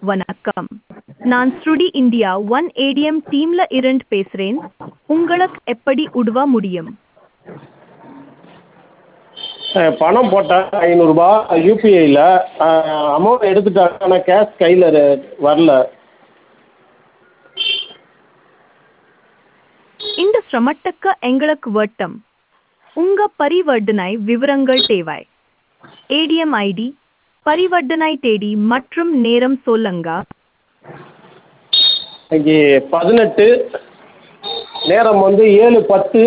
வணக்கம் நான் ஸ்ருடி இந்தியா ஒன் ஏடிஎம் டீம்ல இருந்து பேசுறேன் உங்களுக்கு எப்படி உதவ முடியும் அஹ் பணம் போட்டேன் ஐநூறுரூபா யூபிஐயில் அமௌண்ட் எடுத்துட்டாங்க ஆனால் கேஷ் கையில் வரல இந்த சிரமத்துக்கு எங்களுக்கு வட்டம் உங்க பரிவர்த்தனை விவரங்கள் தேவை ஏடிஎம் ஐடி பரிவர்த்தனை தேதி மற்றும் நேரம் சொல்லுங்க இன்னைக்கு பதினெட்டு நேரம் வந்து ஏழு பத்து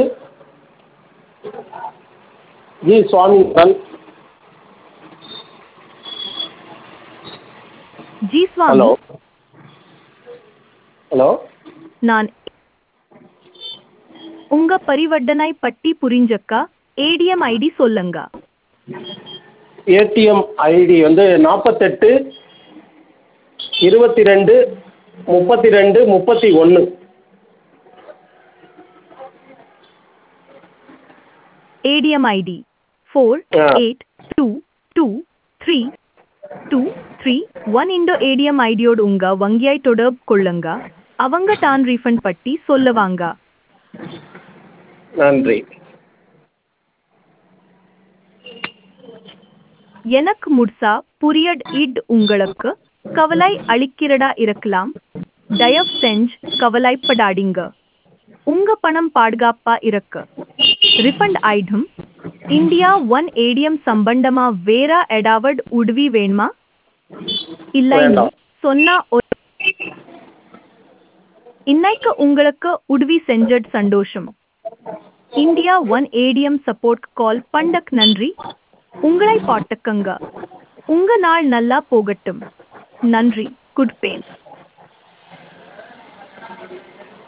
ஜி சுவாமிநாதன் ஜி ஹலோ சுவாமி ஹலோ நான் உங்க பரிவர்த்தனை பட்டி புரிஞ்சக்கா ஏடிஎம் ஐடி சொல்லுங்க ஏடிஎம் ஐடி வந்து நாற்பத்தெட்டு இருபத்தி ரெண்டு முப்பத்தி ரெண்டு முப்பத்தி ஒன்று ATM ID four Yeah. Eight two two three two three one இண்டோ ஏடிஎம் ஐடியோடு உங்க வங்கியை தொடர்பு கொள்ளுங்க அவங்க தான் ரீஃபண்ட் பட்டி சொல்லுவாங்க நன்றி எனக்கு முழுசா புரியட் இட் உங்களுக்கு கவலை அளிக்கிறதா இருக்கலாம் தயவு செஞ்சு கவலைப்படாதீங்க உங்க பணம் பாதுகாப்பா இருக்கு ரிஃபண்ட் ஆயிடும் இந்தியா ஒன் ஏடிஎம் சம்பந்தமா வேற ஏதாவது உதவி வேணுமா இல்லை வேண்டாம். சொன்னா ஒரு- இன்னைக்கு உங்களுக்கு உதவி செஞ்சது சந்தோஷம் India one ATM support call பண்டக் நன்றி உங்களை பாட்டுக்கங்க உங்க நாள் நல்லா போகட்டும் நன்றி குட் பெயின்